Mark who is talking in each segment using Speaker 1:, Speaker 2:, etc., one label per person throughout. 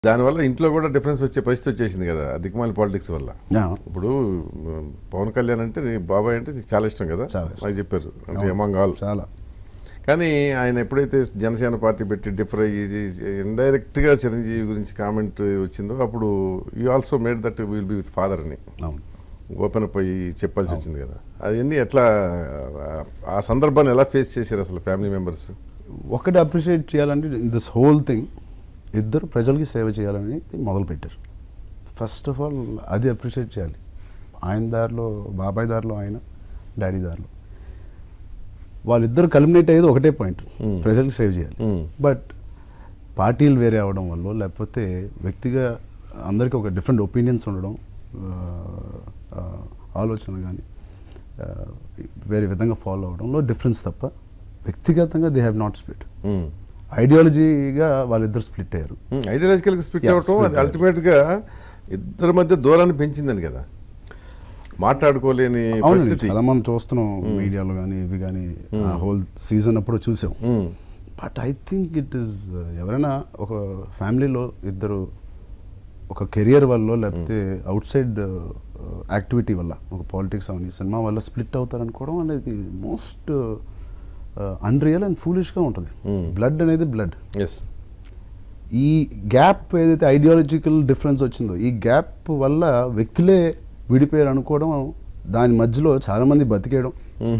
Speaker 1: దానివల్ల ఇంట్లో కూడా డిఫరెన్స్ వచ్చే పరిస్థితి వచ్చేసింది కదా దిక్కుమాలి పాలిటిక్స్ వల్ల
Speaker 2: యా.
Speaker 1: ఇప్పుడు మ్, పవన్ కళ్యాణ్ అంటే నీ బాబాయ్ అంటే నీకు చాలా ఇష్టం కదా
Speaker 2: చాలా ఇష్టం.
Speaker 1: నాకు చెప్పారు అంటే ఎమంగ్ ఆల్
Speaker 2: చాలా
Speaker 1: కానీ ఆయన ఎప్పుడైతే జనసేన పార్టీ పెట్టి డిఫర్ అయ్యి ఇండైరెక్ట్గా చిరంజీవి గురించి కామెంట్ వచ్చిందో అప్పుడు you also made that will be with father అని
Speaker 2: అవును
Speaker 1: ఓపెన్ అప్ అయ్యి చెప్పాల్సి వచ్చింది కదా అవన్నీ ఎట్లా ఆ సందర్భాన్ని ఎలా ఫేస్ చేశారు అసలు ఫ్యామిలీ మెంబర్స్
Speaker 2: ఒకటి అప్రిషియేట్ చేయాలంటే దిస్ హోల్ థింగ్ ఇద్దరు ప్రజలకి సేవ చేయాలని మొదలుపెట్టారు ఫస్ట్ ఆఫ్ ఆల్ అది అప్రిషియేట్ చేయాలి ఆయన దారిలో బాబాయ్ దారిలో ఆయన డాడీ దారిలో వాళ్ళిద్దరు కల్మినేట్ అయ్యేది ఒకటే పాయింట్
Speaker 1: Hmm.
Speaker 2: ప్రజలకు సేవ్ చేయాలి
Speaker 1: Hmm.
Speaker 2: బట్ పార్టీలు వేరే అవడం వల్ల లేకపోతే వ్యక్తిగా అందరికీ ఒక డిఫరెంట్ ఒపీనియన్స్ ఉండడం ఆ, ఆ, ఆలోచన కానీ వేరే విధంగా ఫాలో అవడంలో డిఫరెన్స్ తప్ప వ్యక్తిగతంగా దే హ్యావ్ నాట్ స్ప్లిట్ ఐడియాలజీగా వాళ్ళిద్దరు స్ప్లిట్ అయ్యారు
Speaker 1: ఐడియాలజికల్గా స్పిట్
Speaker 2: Yeah,
Speaker 1: అవ్వటం
Speaker 2: split
Speaker 1: అది అల్టిమేట్గా ఇద్దరి మధ్య దూరాన్ని పెంచిందని కదా మాట్లాడుకోలేని
Speaker 2: అవునండి
Speaker 1: పరిస్థితి
Speaker 2: చాలా మనం చూస్తున్నాం మీడియాలో కానీ ఇవి కానీ హోల్ సీజన్ అప్పుడు చూసాం
Speaker 1: hmm.
Speaker 2: But I think it is ఎవరైనా ఒక ఫ్యామిలీలో ఇద్దరు ఒక కెరియర్ వల్ల లేకపోతే అవుట్ సైడ్ యాక్టివిటీ వల్ల ఒక పాలిటిక్స్ అవని సినిమా వల్ల స్ప్లిట్ అవుతారనుకోవడం అనేది మోస్ట్ అన్రియల్ అండ్ ఫూలిష్గా ఉంటుంది
Speaker 1: Hmm.
Speaker 2: బ్లడ్ అనేది బ్లడ్
Speaker 1: ఎస్
Speaker 2: ఈ గ్యాప్ ఏదైతే ఐడియాలజికల్ డిఫరెన్స్ వచ్చిందో ఈ గ్యాప్ వల్ల వ్యక్తులే విడిపోయారు అనుకోవడం దాని మధ్యలో చాలా మంది బతికేయడం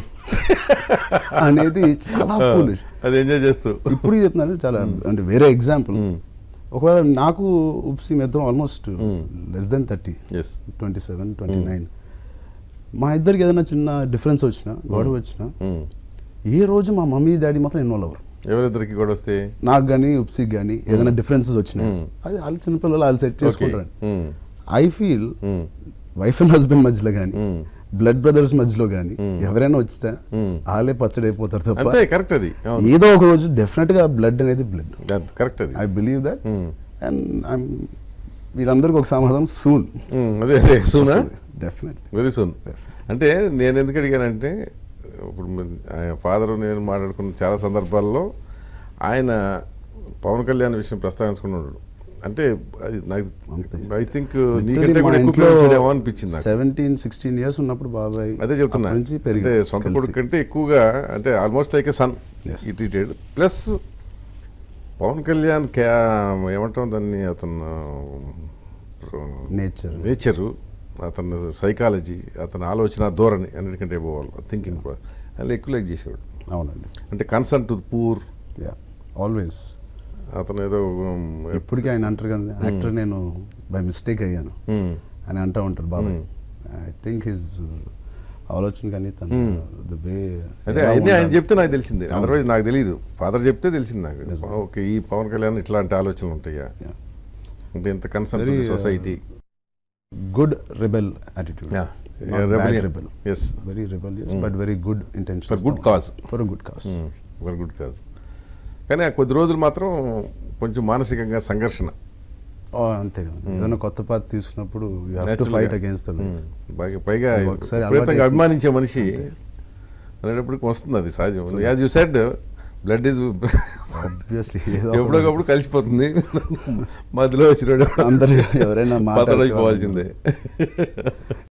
Speaker 2: అనేది చాలా ఫూలిష్
Speaker 1: అది ఎంజాయ్ చేస్తూ
Speaker 2: ఇప్పుడు చెప్తున్నాను చాలా అంటే వేరే ఎగ్జాంపుల్ ఒకవేళ నాకు ఉప్సి ఇద్దరం almost less than thirty
Speaker 1: yes
Speaker 2: twenty seven twenty nine మా ఇద్దరికి ఏదైనా చిన్న డిఫరెన్స్ వచ్చినా గొడవ వచ్చినా ఏ రోజు మా మమ్మీ డాడీ మాత్రం ఇన్వాల్వ్ అవ్వరు
Speaker 1: ఎవరిద్దరికి కూడా వస్తే
Speaker 2: నాకు కానీ ఉప్సికి కానీ ఏదైనా డిఫరెన్సెస్ వచ్చినాయి
Speaker 1: Hmm.
Speaker 2: అది వాళ్ళు చిన్నపిల్లలు వాళ్ళు సెట్
Speaker 1: ఓకే
Speaker 2: చేసుకుంటారు I feel wife and husband మధ్యలో కానీ
Speaker 1: Hmm.
Speaker 2: బ్లడ్ బ్రదర్స్ మధ్యలో కానీ
Speaker 1: Hmm.
Speaker 2: ఎవరైనా వచ్చితే
Speaker 1: Hmm.
Speaker 2: వాళ్ళే పచ్చడి అయిపోతారు తప్ప
Speaker 1: అంతే కరెక్ట్ అది అవును.
Speaker 2: ఏదో ఒక రోజు డెఫినెట్ గా బ్లడ్ అనేది బ్లడ్
Speaker 1: అది కరెక్ట్ అది
Speaker 2: I believe that
Speaker 1: Hmm.
Speaker 2: And I'm వీరందరికీ ఒక సమాధానం సూన్
Speaker 1: మ్మ్. అదే అదే సూనా
Speaker 2: డెఫినెట్లీ
Speaker 1: వెరీ సూన్ అంటే నేను ఎందుకు అడిగానంటే ఇప్పుడు ఫాదర్ నేను మాట్లాడుకున్న చాలా సందర్భాల్లో ఆయన పవన్ కళ్యాణ్ విషయం ప్రస్తావించుకున్నాడు అంటే అది నాకు ఐ థింక్ నీకంటే కూడా ఎక్కువ ప్రేమించాడేమో అనిపించింది నాకు
Speaker 2: సెవెంటీన్ సిక్స్టీన్ ఇయర్స్ ఉన్నప్పుడు బాబాయ్
Speaker 1: అదే చెప్తున్నా
Speaker 2: అప్పటి నుంచి
Speaker 1: అంటే
Speaker 2: పెరిగారు
Speaker 1: సొంత
Speaker 2: కలిసి.
Speaker 1: కొడుకు కంటే ఎక్కువగా అంటే almost like a son
Speaker 2: Yes.
Speaker 1: ఈ ట్రీటెడ్ ప్లస్ పవన్ కళ్యాణ్ క్యా ఏమంటాం దాన్ని అతను
Speaker 2: నేచర్
Speaker 1: నేచరు అతని సైకాలజీ అతని ఆలోచన ధోరణి అన్నిటికంటే పోవాలి థింకింగ్ అలా ఎక్కువ లైక్ చేసేవాడు
Speaker 2: అవునండి
Speaker 1: అంటే concern to poor
Speaker 2: yeah always
Speaker 1: అతను ఏదో um,
Speaker 2: ఇప్పటికీ ఆయన అంటారు కదా యాక్టర్ నేను బై మిస్టేక్ అయ్యాను
Speaker 1: Hmm.
Speaker 2: అని అంటూ ఉంటారు బాబాయ్ ఐ థింక్ హిజ్ ఆలోచన కానీ తన ద వే
Speaker 1: అదే అవన్నీ ఆయన చెప్తే నాకు తెలిసింది అదర్వైజ్ నాకు తెలియదు ఫాదర్ చెప్తే తెలిసింది నాకు ఓకే ఈ పవన్ కళ్యాణ్ ఇట్లాంటి ఆలోచనలు ఉంటాయా అంటే ఇంత concern to
Speaker 2: Very, uh,
Speaker 1: society
Speaker 2: good rebel attitude rebel
Speaker 1: yes
Speaker 2: very rebellious but very good intention
Speaker 1: for good cause
Speaker 2: for good cause
Speaker 1: for good cause కానీ ఆ కొద్ది రోజులు మాత్రం కొంచెం మానసికంగా సంఘర్షణ
Speaker 2: అంతే కదా ఏదైనా కొత్త పాత తీసుకున్నప్పుడు you have to
Speaker 1: Naturally
Speaker 2: fight
Speaker 1: గా.
Speaker 2: Against the
Speaker 1: um. బాగా పైగా
Speaker 2: ఒకసారి
Speaker 1: విపరీతంగా
Speaker 2: అలవాటు
Speaker 1: అభిమానించే మనిషి అనేటప్పటికి వస్తుంది అది సహజం as you said blood is
Speaker 2: obviously
Speaker 1: ఎప్పుడోకప్పుడు కలిసిపోతుంది మధ్యలో వచ్చినాడు
Speaker 2: అందరు ఎవరైనా
Speaker 1: పతడైపోవాల్సిందే
Speaker 2: మాట్లాడుకోవాల్సిందే